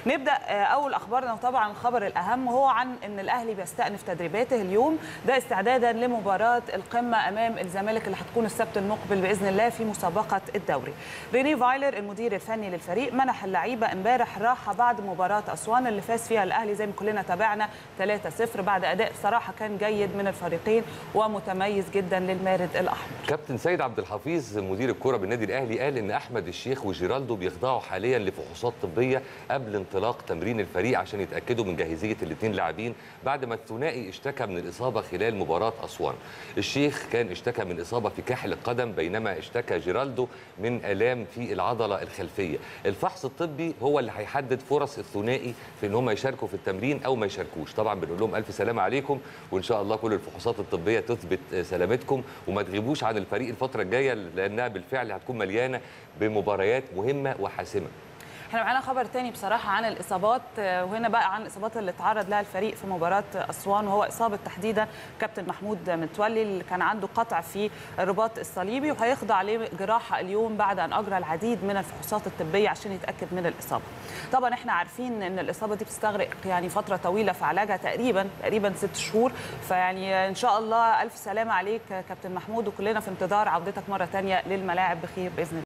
نبدا آه، اول اخبارنا وطبعا الخبر الاهم هو عن ان الاهلي بيستأنف تدريباته اليوم ده استعدادا لمباراه القمه امام الزمالك اللي هتكون السبت المقبل باذن الله في مسابقه الدوري ريني فايلر المدير الفني للفريق منح اللعيبه امبارح راحه بعد مباراه اسوان اللي فاز فيها الاهلي زي ما كلنا تابعنا 3-0 بعد اداء بصراحه كان جيد من الفريقين ومتميز جدا للمارد الاحمر كابتن سيد عبد الحفيظ مدير الكره بالنادي الاهلي قال ان احمد الشيخ وجيرالدو بيخضعوا حاليا لفحوصات طبيه قبل انطلاق تمرين الفريق عشان يتاكدوا من جاهزيه الاثنين لاعبين بعد ما الثنائي اشتكى من الاصابه خلال مباراه اسوان الشيخ كان اشتكى من اصابه في كاحل القدم بينما اشتكى جيرالدو من الام في العضله الخلفيه الفحص الطبي هو اللي هيحدد فرص الثنائي في ان هم يشاركوا في التمرين او ما يشاركوش طبعا بنقول لهم الف سلامه عليكم وان شاء الله كل الفحوصات الطبيه تثبت سلامتكم وما تغيبوش عن الفريق الفتره الجايه لانها بالفعل هتكون مليانه بمباريات مهمه وحاسمه احنا معانا خبر تاني بصراحه عن الاصابات آه، وهنا بقى عن الاصابات اللي تعرض لها الفريق في مباراه اسوان وهو اصابه تحديدا كابتن محمود متولي اللي كان عنده قطع في الرباط الصليبي وهيخضع لجراحه اليوم بعد ان اجرى العديد من الفحوصات الطبيه عشان يتاكد من الاصابه. طبعا احنا عارفين ان الاصابه دي بتستغرق يعني فتره طويله في علاجها تقريبا تقريبا ست شهور فيعني ان شاء الله الف سلامه عليك كابتن محمود وكلنا في انتظار عودتك مره ثانيه للملاعب بخير باذن الله.